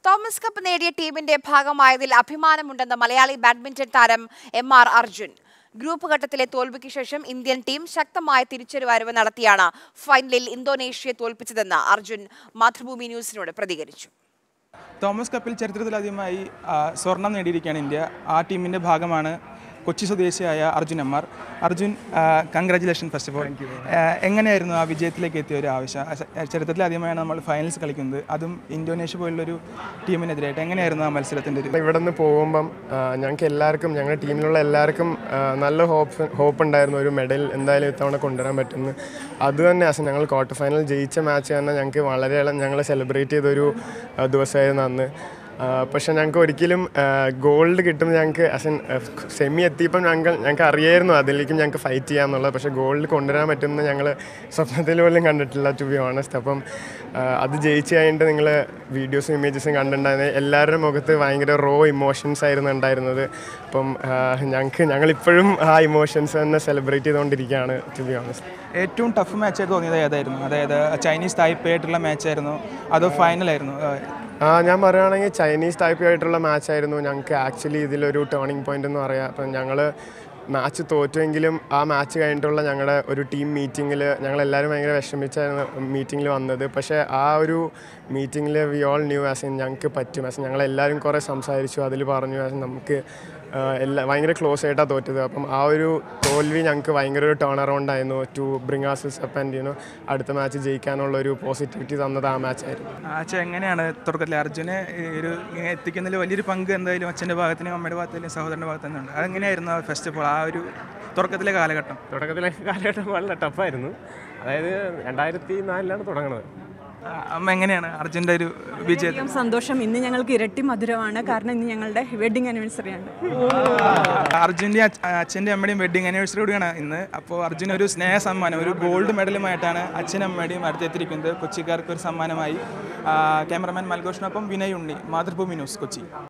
Thomas Cup നേടിയ ടീമിന്റെ ഭാഗമായതിൽ അഭിമാനമുണ്ടെന്ന് മലയാളി ബാഡ്മിന്റൺ താരം എം ആർ അർജുൻ ഗ്രൂപ്പ് ഘട്ടത്തിലെ തോൽവിക്ക് ശേഷം ഇന്ത്യൻ ടീം ശക്തമായ തിരിച്ചുവരവ് നടത്തിയാണ് ഫൈനലിൽ ഇന്തോനേഷ്യയെ തോൽപ്പിച്ചതെന്ന് അർജുൻ മാതൃഭൂമി ന്യൂസിനോട് പ്രതികരിച്ചു തോമസ് കപ്പിൽ ചരിത്രത്തിലാദ്യമായി ആ, സ്വർണം നേടിയിരിക്കുകയാണ് ഇന്ത്യ ആ ടീമിൻ്റെ ഭാഗമാണ് കൊച്ചി സ്വദേശിയായ Arjun M R Arjun congratulation first of all എങ്ങനെയായിരുന്നു ആ വിജയത്തിലേക്ക് എത്തിയ ഒരു ആവശ്യം ആ, സ- ചരിത്രത്തിൽ ആദ്യമായാണ് നമ്മൾ ഫൈനൽസ് കളിക്കുന്നത് അതും ഇന്തോനേഷ്യ പോലുള്ളൊരു ടീമിനെതിരായിട്ട് എങ്ങനെയായിരുന്നു ആ മത്സരത്തിൻ്റെ ഒരു ഇവിടെ നിന്ന് പോകുമ്പം ആ, ഞങ്ങൾക്ക് എല്ലാവർക്കും ഞങ്ങളുടെ ടീമിലുള്ള എല്ലാവർക്കും ആ, നല്ല ഹോപ്പ് ഹോപ്പ് ഉണ്ടായിരുന്നു ഒരു മെഡൽ എന്തായാലും ഇത്തവണ കൊണ്ടുവരാൻ പറ്റുമെന്ന് അത് തന്നെ ആസ് ഞങ്ങൾ ക്വാർട്ടർ ഫൈനൽ ജയിച്ച മാച്ച് തന്നെ ഞങ്ങൾക്ക് വളരെയേറെ ഞങ്ങൾ സെലിബ്രേറ്റ് ചെയ്തൊരു ആ, ദിവസമായിരുന്നു അന്ന് ആ, പക്ഷെ ഞങ്ങൾക്ക് ഒരിക്കലും ഗോൾഡ് കിട്ടും ഞങ്ങൾക്ക് ആസ് എൻ സെമി എത്തിയപ്പം ഞങ്ങൾ ഞങ്ങൾക്ക് അറിയായിരുന്നു അതിലേക്കും ഞങ്ങൾക്ക് ഫൈറ്റ് ചെയ്യാമെന്നുള്ളത് പക്ഷേ ഗോൾഡ് കൊണ്ടുവരാൻ പറ്റുമെന്ന് ഞങ്ങൾ സ്വപ്നത്തിൽ പോലും കണ്ടിട്ടില്ല ടു ബി ഓണസ്റ്റ് അപ്പം ആ, അത് ജയിച്ച് കഴിഞ്ഞിട്ട് നിങ്ങൾ വീഡിയോസും ഇമേജസും കണ്ടിട്ടുണ്ടായിരുന്നത് എല്ലാവരുടെ മുഖത്ത് ഭയങ്കര റോ ഇമോഷൻസ് ആയിരുന്നു ഉണ്ടായിരുന്നത് അപ്പം ആ, ഞങ്ങൾക്ക് ഞങ്ങളിപ്പോഴും ആ ഇമോഷൻസ് തന്നെ സെലിബ്രേറ്റ് ചെയ്തുകൊണ്ടിരിക്കുകയാണ് ടു ബി ഓണസ്റ്റ് ഏറ്റവും ടഫ് മാച്ചായിട്ട് തോന്നിയത് ഏതായിരുന്നു അതായത് ചൈനീസ് തായ്പയായിട്ടുള്ള മാച്ചായിരുന്നു അതോ ഫൈനലായിരുന്നു ആ ഞാൻ പറയുകയാണെങ്കിൽ ചൈനീസ് ടൈപ്പ് ആയിട്ടുള്ള മാച്ചായിരുന്നു ഞങ്ങൾക്ക് ആക്ച്വലി ഇതിലൊരു ടേണിംഗ് പോയിന്റ് എന്ന് പറയാം അപ്പം ഞങ്ങൾ മാച്ച് തോറ്റുവെങ്കിലും ആ മാച്ച് കഴിഞ്ഞിട്ടുള്ള ഞങ്ങളുടെ ഒരു ടീം മീറ്റിങ്ങിൽ ഞങ്ങളെല്ലാവരും ഭയങ്കര വിഷമിച്ചായിരുന്നു മീറ്റിങ്ങിൽ വന്നത് പക്ഷേ ആ ഒരു മീറ്റിങ്ങിൽ we all knew as in ഞങ്ങൾക്ക് പറ്റും ആസ് ഞങ്ങളെല്ലാവരും കുറേ സംസാരിച്ചു അതിൽ പറഞ്ഞു ആസ് നമുക്ക് ആ, എല്ലാ ഭയങ്കര ക്ലോസ് ആയിട്ടാണ് തോറ്റത് അപ്പം ആ ഒരു തോൽവി ഞങ്ങൾക്ക് ഭയങ്കര ഒരു ടേൺ അറൗണ്ട് ആയിരുന്നു to bring us up and you know അടുത്ത മാച്ച് ജയിക്കാനുള്ള ഒരു പോസിറ്റിവിറ്റി തന്നത് ആ മാച്ചായിരുന്നു അച്ഛൻ എങ്ങനെയാണ് തുടക്കത്തിൽ അർജുനെ ഈ ഒരു ഇങ്ങനെ എത്തിക്കുന്നതിൽ വലിയൊരു പങ്ക് എന്തായാലും അച്ഛൻ്റെ ഭാഗത്തിനും അമ്മയുടെ ഭാഗത്തിലും സഹോദരൻ്റെ ഭാഗത്തു നിന്നുണ്ട് അതെങ്ങനെയായിരുന്നു ആ ഫസ്റ്റ് ഓഫ് ഓൾ ആ ഒരു തുടക്കത്തിലെ കാലഘട്ടം തുടക്കത്തിലെ കാലഘട്ടം വളരെ ടഫായിരുന്നു അതായത് രണ്ടായിരത്തി നാലിലാണ് തുടങ്ങുന്നത് ആ, അമ്മ എങ്ങനെയാണ് അർജുൻ്റെ ഒരു വിജയത്തിൽ വളരെയധികം സന്തോഷം ഇന്ന് ഞങ്ങൾക്ക് ഇരട്ടി മധുരമാണ് കാരണം ഇന്ന് ഞങ്ങളുടെ വെഡിങ് ആനിവേഴ്സറി ആണ് അർജുൻ്റെ അച്ഛൻ്റെ അമ്മയുടെയും വെഡിങ് ആനിവേഴ്സറി കൂടിയാണ് ഇന്ന് അപ്പോൾ അർജുൻ ഒരു സ്നേഹ സമ്മാനം ഒരു ഗോൾഡ് മെഡലുമായിട്ടാണ് അച്ഛനും അമ്മയുടെയും അടുത്തെത്തിയിരിക്കുന്നത് കൊച്ചിക്കാർക്ക് ഒരു സമ്മാനമായി ആ, ക്യാമറമാൻ മൽഘോഷിനൊപ്പം വിനയ് ഉണ്ണി മാതൃഭൂമി ന്യൂസ് കൊച്ചി